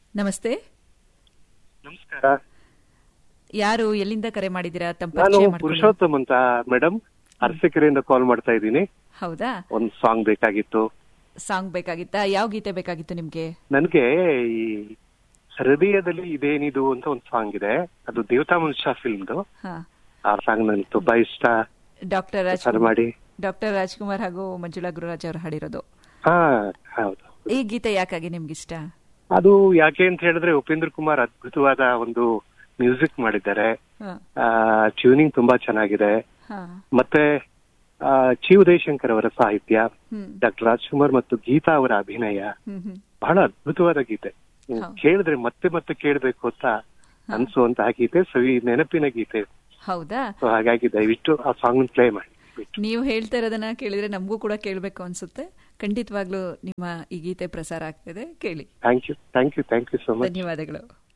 ನಮಸ್ತೆ ನಮಸ್ಕಾರ ಯಾರು ಎಲ್ಲಿಂದ ಕರೆ ಮಾಡಿದ್ದೀರಾ ತಮ್ಮ ನಾನು ಪರಿಚಯ ಮಾಡ್ಕೊಳ್ಳಿ. ಪುರುಷೋತ್ತಮ್ ಅಂತ ಮೇಡಮ್ ಅರಸಕೆರೆಯಿಂದ ಕಾಲ್ ಮಾಡ್ತಾ ಇದ್ದೀನಿ ಹೌದಾ ಒಂದು ಸಾಂಗ್ ಬೇಕಾಗಿತ್ತು ಸಾಂಗ್ ಬೇಕಾಗಿತ್ತಾ ಯಾವ ಗೀತೆ ಬೇಕಾಗಿತ್ತು ನಿಮ್ಗೆ ನನ್ಗೆ ಈ ಹೃದಯದಲ್ಲಿ ಇದೇನಿದು ಅಂತ ಒಂದು ಸಾಂಗ್ ಇದೆ ಅದು ದೇವತಾ ಮನುಷ್ಯ ಫಿಲ್ಮ್ದು ಹಾ ಆ ಸಾಂಗ್ ನನ್ಗೆ ತುಂಬಾ ಇಷ್ಟ ಡಾಕ್ಟರ್ ರಾಜ್ ಸರ್ ಮಾಡಿ ಡಾಕ್ಟರ್ ರಾಜ್ಕುಮಾರ್ ಹಾಗೂ ಮಂಜುಳಾ ಗುರುರಾಜ್ ಅವರು ಹಾಡಿರೋದು ಹಾ ಹೌದು ಈ ಗೀತೆ ಯಾಕಾಗಿ ನಿಮ್ಗಿಷ್ಟ ಅದು ಯಾಕೆ ಅಂತ ಹೇಳಿದ್ರೆ ಉಪೇಂದ್ರ ಕುಮಾರ್ ಅದ್ಭುತವಾದ ಒಂದು ಮ್ಯೂಸಿಕ್ ಮಾಡಿದ್ದಾರೆ ಹಾ ಟ್ಯೂನಿಂಗ್ ತುಂಬಾ ಚೆನ್ನಾಗಿದೆ ಹಾ ಮತ್ತೆ ಆ, ಚಿ ಉದಯಶಂಕರ್ ಅವರ ಸಾಹಿತ್ಯ ಹ್ಮ್ ಡಾಕ್ಟರ್ ರಾಜ್ಕುಮಾರ್ ಮತ್ತು ಗೀತಾ ಅವರ ಅಭಿನಯ ಹ್ಮ್ ಹ್ಮ್ ಬಹಳ ಅದ್ಭುತವಾದ ಗೀತೆ ಹ್ಮ್. ಹೌದು. ಕೇಳಿದ್ರೆ ಮತ್ತೆ ಮತ್ತೆ ಕೇಳಬೇಕು ಅಂತ ಅನ್ಸುವಂತಹ ಗೀತೆ ಸವಿ ನೆನಪಿನ ಗೀತೆ ಹೌದಾ ಸೊ ಹಾಗಾಗಿ ದಯವಿಟ್ಟು ಆ ಸಾಂಗ್ ಪ್ಲೇ ಮಾಡಿ ನೀವು ಹೇಳ್ತಾ ಇರೋದನ್ನ ಕೇಳಿದ್ರೆ ನಮಗೂ ಕೂಡ ಕೇಳಬೇಕು ಅನ್ಸುತ್ತೆ ಖಂಡಿತವಾಗ್ಲೂ ನಿಮ್ಮ ಈ ಗೀತೆ ಪ್ರಸಾರ ಆಗ್ತಿದೆ ಕೇಳಿ thank you thank you thank you so much ಧನ್ಯವಾದಗಳು